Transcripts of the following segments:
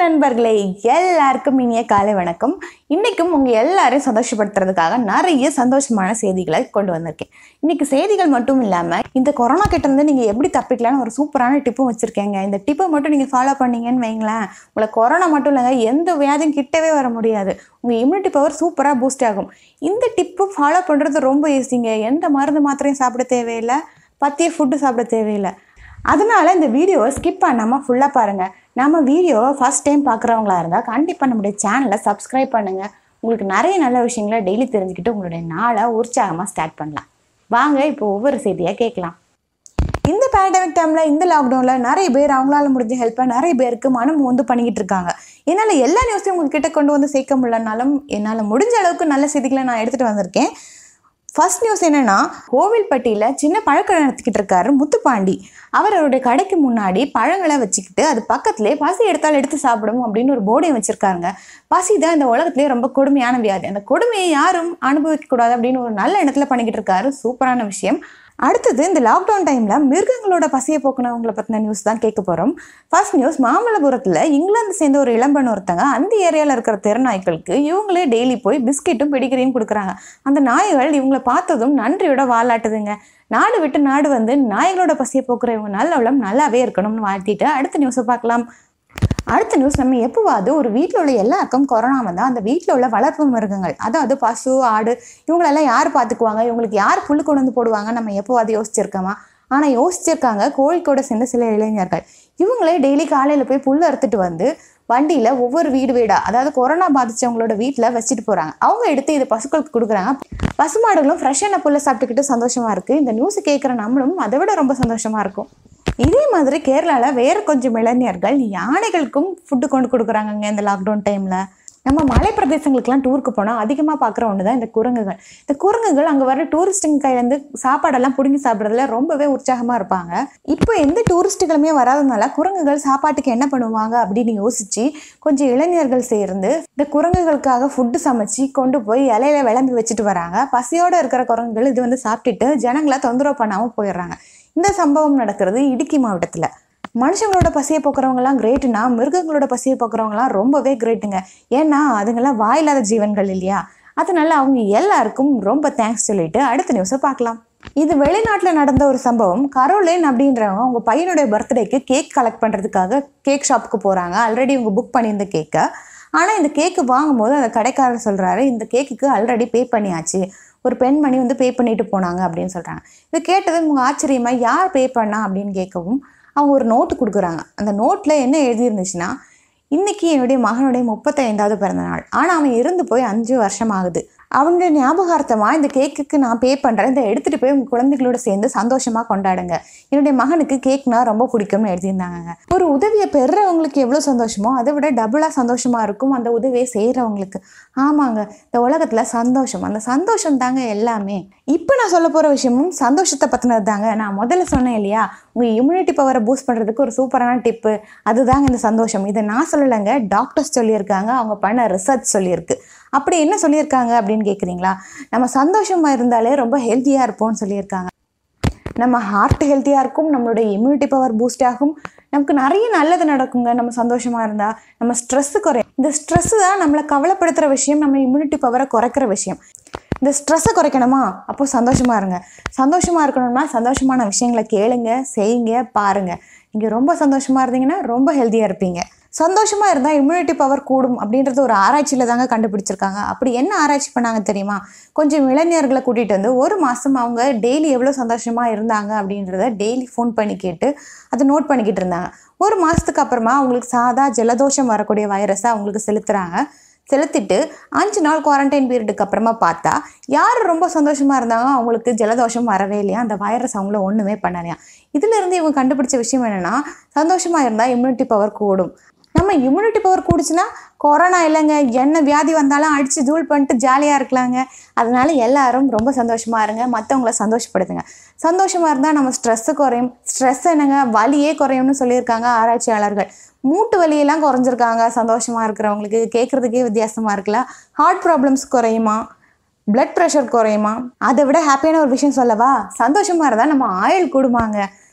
நண்பர்களே எல்லாருக்கும் இனிய காலை வணக்கம் இன்னைக்கும் உங்க எல்லாரையும் சந்தோஷப்படுத்துறதுக்காக நிறைய சந்தோஷமான செய்திகளை கொண்டு வந்திருக்கேன் இன்னைக்கு செய்திகள் மட்டும் இல்லாம இந்த கொரோனா கிட்ட இருந்து நீங்க எப்படி தப்பிக்கலாம்னு ஒரு சூப்பரான டிப்பும் வச்சிருக்கேங்க இந்த டிப்பை மட்டும் நீங்க ஃபாலோ பண்ணீங்கன்னு வைங்களேன் உங்களை கொரோனா மட்டும் இல்லைங்க எந்த வியாதியும் கிட்டவே வர முடியாது உங்க இம்யூனிட்டி பவர் சூப்பரா பூஸ்ட் ஆகும் இந்த டிப்பு ஃபாலோ பண்றது ரொம்ப ஈஸிங்க எந்த மருந்து மாத்திரையும் சாப்பிட தேவையில்லை பத்திய ஃபுட்டு சாப்பிட தேவையில்லை அதனால இந்த வீடியோவை ஸ்கிப் பண்ணாமல் ஃபுல்லாக பாருங்கள் நம்ம வீடியோவை ஃபஸ்ட் டைம் பார்க்குறவங்களா இருந்தால் கண்டிப்பாக நம்மளுடைய சேனலை சப்ஸ்கிரைப் பண்ணுங்கள் உங்களுக்கு நிறைய நல்ல விஷயங்களை டெய்லி தெரிஞ்சுக்கிட்டு உங்களுடைய நாளை உற்சாகமாக ஸ்டார்ட் பண்ணலாம் வாங்க இப்போ ஒவ்வொரு செய்தியாக கேட்கலாம் இந்த பேண்டமிக் டைமில் இந்த லாக்டவுனில் நிறைய பேர் அவங்களால முடிஞ்ச ஹெல்ப்பை நிறைய பேருக்கு மனம் வந்து பண்ணிக்கிட்டு இருக்காங்க என்னால் எல்லா நியூஸையும் உங்ககிட்ட கொண்டு வந்து சேர்க்க முடியலனாலும் என்னால் முடிஞ்ச அளவுக்கு நல்ல செய்திகளை நான் எடுத்துகிட்டு வந்திருக்கேன் ஃபர்ஸ்ட் நியூஸ் என்னன்னா கோவில்பட்டியில் சின்ன பழக்கடை நடத்திக்கிட்டு இருக்காரு முத்துப்பாண்டி அவர் அவருடைய கடைக்கு முன்னாடி பழங்களை வச்சுக்கிட்டு அது பக்கத்துலேயே பசி எடுத்தால் எடுத்து சாப்பிடும் அப்படின்னு ஒரு போர்டையும் வச்சிருக்காங்க பசி தான் இந்த உலகத்திலேயே ரொம்ப கொடுமையான வியாதி அந்த கொடுமையை யாரும் அனுபவிக்க கூடாது அப்படின்னு ஒரு நல்ல எண்ணத்துல பண்ணிக்கிட்டு இருக்காரு சூப்பரான விஷயம் அடுத்தது இந்த லாக்டவுன் டைமில் மிருகங்களோட பசியை போக்குனவங்களை பற்றின நியூஸ் தான் கேட்க போகிறோம் ஃபர்ஸ்ட் நியூஸ் மாமல்லபுரத்தில் இங்கிலாந்து சேர்ந்த ஒரு இளம்பெண் ஒருத்தங்க அந்த ஏரியாவில் இருக்கிற தெருநாய்களுக்கு இவங்களே டெய்லி போய் பிஸ்கெட்டும் பிடிக்கிறேன்னு கொடுக்குறாங்க அந்த நாய்கள் இவங்கள பார்த்ததும் நன்றியோட வாலாட்டுதுங்க நாடு விட்டு நாடு வந்து நாய்களோட பசியை போக்குற இவங்க நல்ல உளம் நல்லாவே இருக்கணும்னு வாழ்த்திட்டு அடுத்த நியூஸை பார்க்கலாம் அடுத்த நியூஸ் நம்ம எப்போவாது ஒரு வீட்டில் உள்ள எல்லாருக்கும் கொரோனா வந்தால் அந்த வீட்டில் உள்ள வளர்ப்பு மிருகங்கள் அதாவது பசு ஆடு இவங்களெல்லாம் யார் பார்த்துக்குவாங்க இவங்களுக்கு யார் புல் கொண்டு வந்து போடுவாங்க நம்ம எப்போவாது யோசிச்சிருக்கோமா ஆனால் யோசிச்சிருக்காங்க கோழிக்கோட சேர்ந்த சில இளைஞர்கள் இவங்களே டெய்லி காலையில் போய் புல் அறுத்துட்டு வந்து வண்டியில் ஒவ்வொரு வீடு வீடா அதாவது கொரோனா பாதிச்சவங்களோட வீட்டில் வச்சுட்டு போகிறாங்க அவங்க எடுத்து இது பசுக்களுக்கு கொடுக்குறாங்க பசுமாடுகளும் ஃப்ரெஷ்ஷான புல்லை சாப்பிட்டுக்கிட்டு சந்தோஷமா இருக்கு இந்த நியூஸ் கேட்குற நம்மளும் அதை விட ரொம்ப சந்தோஷமா இருக்கும் இதே மாதிரி கேரளாவில் வேறு கொஞ்சம் இளைஞர்கள் யானைகளுக்கும் ஃபுட்டு கொண்டு கொடுக்குறாங்கங்க இந்த லாக்டவுன் டைமில் நம்ம மலை பிரதேசங்களுக்குலாம் டூருக்கு போனால் அதிகமாக பார்க்குற ஒன்று தான் இந்த குரங்குகள் இந்த குரங்குகள் அங்கே வர டூரிஸ்ட்டுங்க கையிலேருந்து சாப்பாடெல்லாம் பிடுங்கி சாப்பிட்றதுல ரொம்பவே உற்சாகமாக இருப்பாங்க இப்போ எந்த டூரிஸ்ட்டுகளுமே வராதனால குரங்குகள் சாப்பாட்டுக்கு என்ன பண்ணுவாங்க அப்படின்னு யோசிச்சு கொஞ்சம் இளைஞர்கள் சேர்ந்து இந்த குரங்குகளுக்காக ஃபுட்டு சமைச்சு கொண்டு போய் இலையில விளம்பி வச்சுட்டு வராங்க பசியோடு இருக்கிற குரங்குகள் இது வந்து சாப்பிட்டுட்டு ஜனங்களை தொந்தரவு பண்ணாமல் போயிடுறாங்க இந்த சம்பவம் நடக்கிறது இடுக்கி மாவட்டத்தில் மனுஷங்களோட பசியை போக்குறவங்கலாம் கிரேட்டுனா மிருகங்களோட பசியை போக்குறவங்கலாம் ரொம்பவே கிரேட்டுங்க ஏன்னா அதுங்கெல்லாம் வாயில்லாத ஜீவன்கள் இல்லையா அதனால அவங்க எல்லாருக்கும் ரொம்ப தேங்க்ஸ் சொல்லிட்டு அடுத்த நியூஸை பார்க்கலாம் இது வெளிநாட்டில் நடந்த ஒரு சம்பவம் கரோலின் அப்படின்றவங்க உங்கள் பையனுடைய பர்த்டேக்கு கேக் கலெக்ட் பண்ணுறதுக்காக கேக் ஷாப்புக்கு போகிறாங்க ஆல்ரெடி இவங்க புக் பண்ணியிருந்த கேக்கை ஆனால் இந்த கேக்கு வாங்கும்போது அந்த கடைக்காரர் சொல்கிறாரு இந்த கேக்குக்கு ஆல்ரெடி பே பண்ணியாச்சு ஒரு பெண்மணி வந்து பே பண்ணிட்டு போனாங்க அப்படின்னு சொல்கிறாங்க இது கேட்டது இவங்க ஆச்சரியமாக யார் பே பண்ணா அப்படின்னு கேட்கவும் அவங்க ஒரு நோட்டு கொடுக்குறாங்க அந்த நோட்டில் என்ன எழுதியிருந்துச்சுன்னா இன்னைக்கு என்னுடைய மகனுடைய முப்பத்தைந்தாவது பிறந்த நாள் ஆனால் அவன் இருந்து போய் அஞ்சு வருஷம் ஆகுது அவனுடைய ஞாபகார்த்தமாக இந்த கேக்குக்கு நான் பே பண்ணுறேன் இதை எடுத்துகிட்டு போய் உங்கள் குழந்தைகளோட சேர்ந்து சந்தோஷமாக கொண்டாடுங்க என்னுடைய மகனுக்கு கேக்னா ரொம்ப பிடிக்கும்னு எழுதியிருந்தாங்க ஒரு உதவியை பெறுறவங்களுக்கு எவ்வளோ சந்தோஷமோ அதை விட டபுளாக சந்தோஷமாக இருக்கும் அந்த உதவியை செய்கிறவங்களுக்கு ஆமாங்க இந்த உலகத்தில் சந்தோஷம் அந்த சந்தோஷம் தாங்க எல்லாமே இப்போ நான் சொல்ல போகிற விஷயமும் சந்தோஷத்தை பற்றினது தாங்க நான் முதல்ல சொன்னேன் இல்லையா உங்கள் இம்யூனிட்டி பவரை பூஸ்ட் பண்ணுறதுக்கு ஒரு சூப்பரான டிப்பு அதுதாங்க இந்த சந்தோஷம் இதை நான் சொல்லலைங்க டாக்டர்ஸ் சொல்லியிருக்காங்க அவங்க பண்ண ரிசர்ச் சொல்லியிருக்கு அப்படி என்ன சொல்லியிருக்காங்க அப்படின்னு கேட்குறீங்களா நம்ம சந்தோஷமாக இருந்தாலே ரொம்ப ஹெல்த்தியாக இருப்போம்னு சொல்லியிருக்காங்க நம்ம ஹார்ட் ஹெல்த்தியாக இருக்கும் நம்மளுடைய இம்யூனிட்டி பவர் பூஸ்ட் ஆகும் நமக்கு நிறைய நல்லது நடக்குங்க நம்ம சந்தோஷமாக இருந்தால் நம்ம ஸ்ட்ரெஸ்ஸு குறையும் இந்த ஸ்ட்ரெஸ்ஸு தான் நம்மளை கவலைப்படுத்துகிற விஷயம் நம்ம இம்யூனிட்டி பவரை குறைக்கிற விஷயம் இந்த ஸ்ட்ரெஸ்ஸை குறைக்கணுமா அப்போ சந்தோஷமாக இருங்க சந்தோஷமாக இருக்கணும்னா சந்தோஷமான விஷயங்களை கேளுங்க செய்யுங்க பாருங்கள் நீங்கள் ரொம்ப சந்தோஷமாக இருந்தீங்கன்னா ரொம்ப ஹெல்த்தியாக இருப்பீங்க சந்தோஷமாக இருந்தால் இம்யூனிட்டி பவர் கூடும் அப்படின்றது ஒரு ஆராய்ச்சியில் தாங்க கண்டுபிடிச்சிருக்காங்க அப்படி என்ன ஆராய்ச்சி பண்ணாங்க தெரியுமா கொஞ்சம் இளைஞர்களை கூட்டிகிட்டு வந்து ஒரு மாதம் அவங்க டெய்லி எவ்வளோ சந்தோஷமாக இருந்தாங்க அப்படின்றத டெய்லி ஃபோன் பண்ணி கேட்டு அதை நோட் பண்ணிக்கிட்டு இருந்தாங்க ஒரு மாதத்துக்கு அப்புறமா அவங்களுக்கு சாதா ஜலதோஷம் வரக்கூடிய வைரஸை அவங்களுக்கு செலுத்துகிறாங்க செலுத்திட்டு அஞ்சு நாள் குவாரண்டைன் பீரியடுக்கு அப்புறமா பார்த்தா யார் ரொம்ப சந்தோஷமாக இருந்தாங்க அவங்களுக்கு ஜலதோஷம் வரவே இல்லையா அந்த வைரஸ் அவங்கள ஒன்றுமே பண்ணலையா இதிலிருந்து இவங்க கண்டுபிடிச்ச விஷயம் என்னென்னா சந்தோஷமாக இருந்தால் இம்யூனிட்டி பவர் கூடும் நம்ம இம்யூனிட்டி பவர் கூடுச்சுன்னா கொரோனா இல்லைங்க என்ன வியாதி வந்தாலும் அடித்து தூள் பண்ணிட்டு ஜாலியாக இருக்கலாங்க அதனால எல்லாரும் ரொம்ப சந்தோஷமாக இருங்க மற்றவங்கள சந்தோஷப்படுத்துங்க சந்தோஷமாக இருந்தால் நம்ம ஸ்ட்ரெஸ்ஸு குறையும் ஸ்ட்ரெஸ் என்னங்க வலியே குறையும்னு சொல்லியிருக்காங்க ஆராய்ச்சியாளர்கள் மூட்டு வலியெல்லாம் குறைஞ்சிருக்காங்க சந்தோஷமாக இருக்கிறவங்களுக்கு கேட்குறதுக்கே வித்தியாசமாக இருக்குல்ல ஹார்ட் ப்ராப்ளம்ஸ் குறையுமா பிளட் ப்ரெஷர் குறையுமா அதை விட ஹாப்பியான ஒரு விஷயம் சொல்லவா சந்தோஷமாக இருந்தால் நம்ம ஆயுள் கூடுமாங்க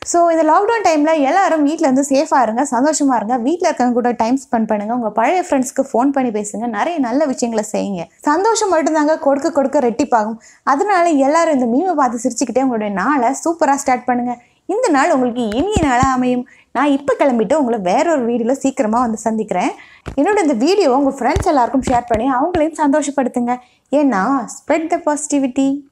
ஸோ இந்த லாக்டவுன் டைமில் எல்லாரும் வீட்டில் இருந்து சேஃபாக இருங்க சந்தோஷமாக இருங்க வீட்டில் இருக்கவங்க கூட டைம் ஸ்பெண்ட் பண்ணுங்கள் உங்கள் பழைய ஃப்ரெண்ட்ஸ்க்கு ஃபோன் பண்ணி பேசுங்க நிறைய நல்ல விஷயங்களை செய்யுங்க சந்தோஷம் மட்டும்தாங்க கொடுக்க கொடுக்க ரெட்டிப்பாகும் அதனால எல்லாரும் இந்த மீமை பார்த்து சிரிச்சுக்கிட்டே உங்களுடைய நாளை சூப்பராக ஸ்டார்ட் பண்ணுங்கள் இந்த நாள் உங்களுக்கு இனிய நாளாக அமையும் நான் இப்போ கிளம்பிட்டு உங்களை வேற ஒரு வீடியோவில் சீக்கிரமாக வந்து சந்திக்கிறேன் என்னோட இந்த வீடியோவை உங்கள் ஃப்ரெண்ட்ஸ் எல்லாருக்கும் ஷேர் பண்ணி அவங்களையும் சந்தோஷப்படுத்துங்க ஏன்னா ஸ்ப்ரெட் த பாசிட்டிவிட்டி